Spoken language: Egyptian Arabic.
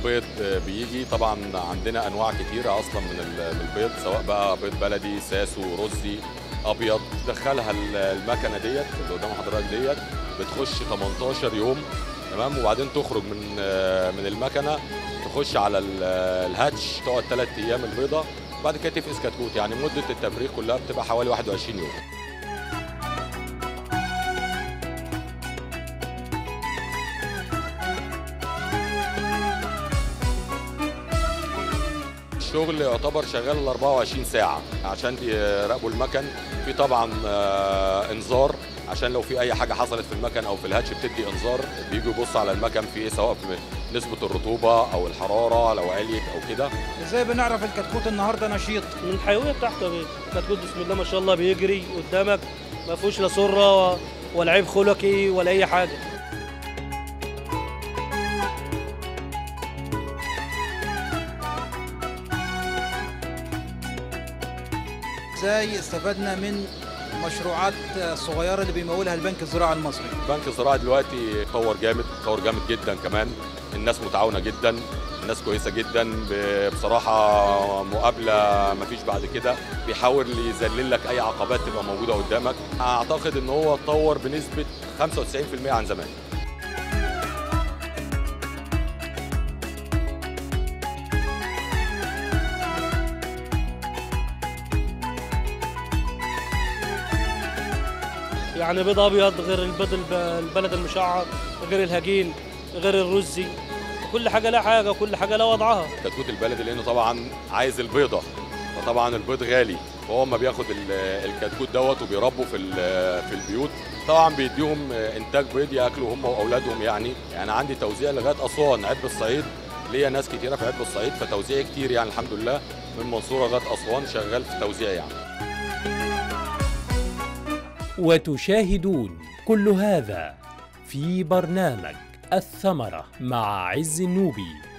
البيض بيجي طبعا عندنا انواع كتيره اصلا من ال- من البيض سواء بقى بيض بلدي ساسو رزي ابيض تدخلها ال- المكنه ديت اللي قدام حضرتك ديت بتخش 18 يوم تمام وبعدين تخرج من من المكنه تخش على ال- الهاتش تقعد 3 ايام البيضه وبعد كده تفقس كتكوت يعني مده التفريغ كلها بتبقى حوالي 21 يوم الشغل يعتبر شغال ال 24 ساعة عشان يراقبوا المكن في طبعا آه، انذار عشان لو في اي حاجة حصلت في المكن او في الهاتش بتدي انذار بيجوا يبصوا على المكن في ايه سواء في نسبة الرطوبة او الحرارة لو عليت او كده ازاي بنعرف الكتكوت النهارده نشيط من الحيويه بتاعته يا بيه كتكوت بسم الله ما شاء الله بيجري قدامك ما فيهوش لا سره ولا عيب خلقي ولا اي حاجه ازاي استفدنا من مشروعات الصغيره اللي بيمولها البنك الزراعي المصري البنك الزراعي دلوقتي اتطور جامد اتطور جامد جدا كمان الناس متعاونة جدا الناس كويسة جدا ب- بصراحة مقابلة مفيش بعد كده بيحاول يذلل لك أي عقبات تبقى موجودة قدامك أعتقد إن هو اتطور بنسبة 95% عن زمان يعني بيض ابيض غير البيض الب- البلد المشعر غير الهجين غير الرزي كل حاجه لها حاجه كل حاجه لها وضعها كتكوت البلدي لأنه طبعا عايز البيضة فطبعا البيض غالي فهو ما بياخد ال- الكتكوت دوت وبيربوا في ال- في البيوت طبعا بيديهم انتاج بيض ياكلوا هم واولادهم يعني يعني عندي توزيع لغايه اسوان عتب الصعيد ليا ناس كتيره في عتب الصعيد فتوزيع كتير يعني الحمد لله من منصوره لغايه اسوان شغال في توزيع يعني وتشاهدون كل هذا في برنامج الثمرة مع عز النوبي